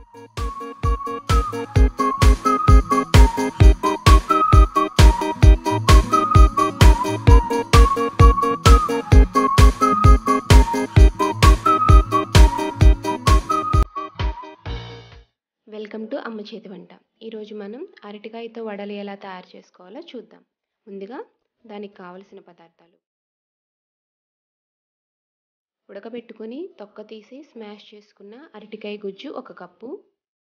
welcome to అమ్మ చేతి వంట ఈరోజు మనం అరటికాయతో వడలు ఎలా తయారు చేసుకోవాలో చూద్దాం ముందుగా దానికి కావలసిన పదార్థాలు ఉడకబెట్టుకొని తొక్క తీసి స్మాష్ చేసుకున్న అరటికాయ గుజ్జు ఒక కప్పు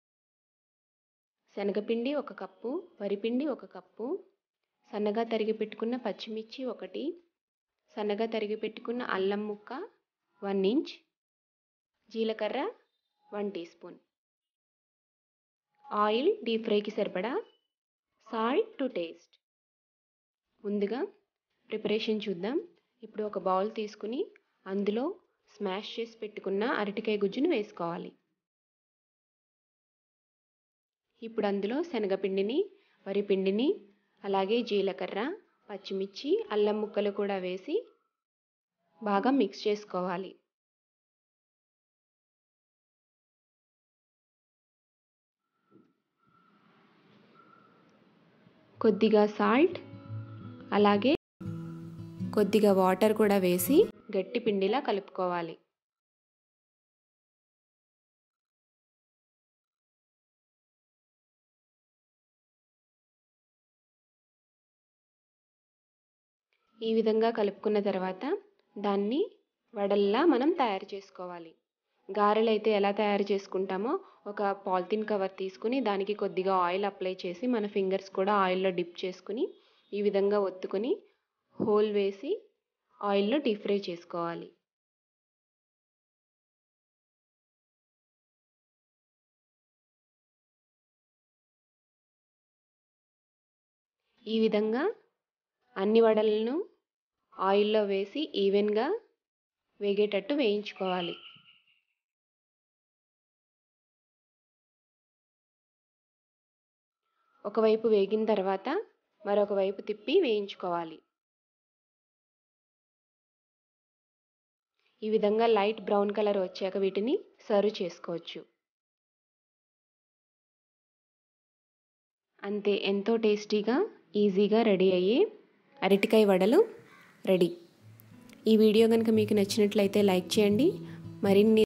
శనగపిండి ఒక కప్పు వరిపిండి ఒక కప్పు సన్నగా తరిగి పెట్టుకున్న పచ్చిమిర్చి ఒకటి సన్నగా తరిగి పెట్టుకున్న అల్లం ముక్క వన్ ఇంచ్ జీలకర్ర one teaspoon oil deep ఫ్రైకి సరిపడా సాల్ట్ టు టేస్ట్ ముందుగా ప్రిపరేషన్ చూద్దాం ఇప్పుడు ఒక బౌల్ తీసుకుని అందులో స్మాష్ చేసి పెట్టుకున్న అరటికాయ గుజ్జును వేసుకోవాలి ఇప్పుడు అందులో శనగపిండిని వరిపిండిని అలాగే జీలకర్ర పచ్చిమిర్చి అల్లం ముక్కలు కూడా వేసి బాగా మిక్స్ చేసుకోవాలి కొద్దిగా సాల్ట్ అలాగే కొద్దిగా వాటర్ కూడా వేసి గట్టి పిండిలా కలుపుకోవాలి ఈ విధంగా కలుపుకున్న తర్వాత దాన్ని వడల్లా మనం తయారు చేసుకోవాలి గారెలు అయితే ఎలా తయారు చేసుకుంటామో ఒక పాలిథిన్ కవర్ తీసుకుని దానికి కొద్దిగా ఆయిల్ అప్లై చేసి మన ఫింగర్స్ కూడా ఆయిల్లో డిప్ చేసుకుని ఈ విధంగా ఒత్తుకొని హోల్ వేసి ఆయిల్లో డీప్ ఫ్రై చేసుకోవాలి ఈ విధంగా అన్ని వడలను ఆయిల్లో వేసి ఈవెన్గా వేగేటట్టు వేయించుకోవాలి ఒకవైపు వేగిన తర్వాత మరొక వైపు తిప్పి వేయించుకోవాలి ఈ విధంగా లైట్ బ్రౌన్ కలర్ వచ్చాక వీటిని సర్వ్ చేసుకోవచ్చు అంతే ఎంతో టేస్టీగా ఈజీగా రెడీ అయ్యే అరటికాయ వడలు రెడీ ఈ వీడియో కనుక మీకు నచ్చినట్లయితే లైక్ చేయండి మరిన్ని